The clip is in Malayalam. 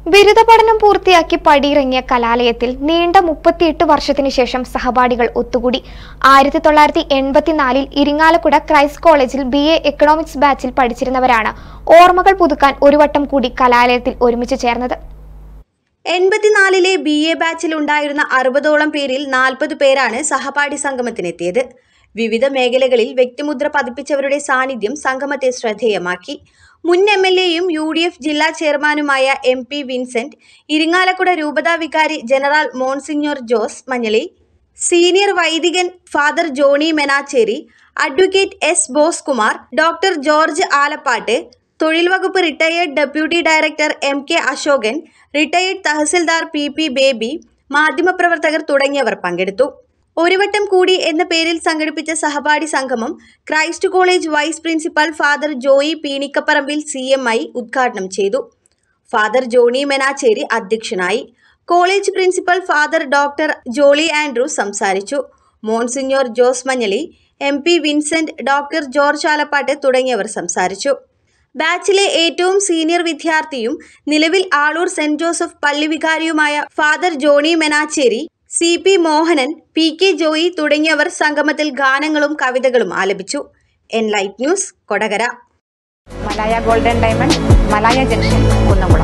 ബിരുദ പഠനം പൂർത്തിയാക്കി പടിയിറങ്ങിയ കലാലയത്തിൽ നീണ്ട മുപ്പത്തിയെട്ട് വർഷത്തിനു ശേഷം സഹപാഠികൾ ഒത്തുകൂടി ആയിരത്തി തൊള്ളായിരത്തി എൺപത്തിനാലിൽ ഇരിങ്ങാലക്കുട ക്രൈസ്റ്റ് കോളേജിൽ ബി എ എക്കണോമിക്സ് ബാച്ചിൽ പഠിച്ചിരുന്നവരാണ് ഓർമ്മകൾ പുതുക്കാൻ ഒരു വട്ടം കൂടി കലാലയത്തിൽ ഒരുമിച്ച് ചേർന്നത് എൺപത്തിനാലിലെ ബി എ ബാച്ചിൽ ഉണ്ടായിരുന്ന അറുപതോളം പേരിൽ നാൽപ്പത് പേരാണ് സഹപാഠി സംഗമത്തിനെത്തിയത് വിവിധ മേഖലകളിൽ വ്യക്തിമുദ്ര പതിപ്പിച്ചവരുടെ സാന്നിധ്യം സംഗമത്തെ ശ്രദ്ധേയമാക്കി മുൻ എം എൽ എയും യു ഡി എഫ് ജില്ലാ ചെയർമാനുമായ എം പി വിൻസെന്റ് ഇരിങ്ങാലക്കുട രൂപതാ വികാരി general monsignor Jose Manjali senior വൈദികൻ father Johnny Menachery advocate S Bose Kumar doctor George Alappatt തൊഴിൽ വകുപ്പ് retired deputy director M K Ashokan retired tahsildar P P Baby മാധ്യമപ്രവർത്തകർ തുടങ്ങിയവർ പങ്കെടുത്തു ഒരു വട്ടം കൂടി എന്ന പേരിൽ സംഘടിപ്പിച്ച സഹപാഠി സംഗമം Christ college vice principal father Joy Peenikkaparambil C M I ഉദ്ഘാടനം ചെയ്തു ഫാദർ ജോണി മെനാച്ചേരി അധ്യക്ഷനായി college principal father doctor Jolly Andrews സംസാരിച്ചു monsignor Jose Manjali M P Vincent doctor George Alappatt തുടങ്ങിയവർ സംസാരിച്ചു ബാച്ചിലെ ഏറ്റവും സീനിയർ വിദ്യാർത്ഥിയും നിലവിൽ ആളൂർ സെന്റ് ജോസഫ് പള്ളി വികാരിയുമായ father Johnny Menachery C P Mohanan P K Joy തുടങ്ങിയവർ സംഗമത്തിൽ ഗാനങ്ങളും കവിതകളും ആലപിച്ചു N light news Kodakara Malaya golden diamond Malaya junction Kunnamkulam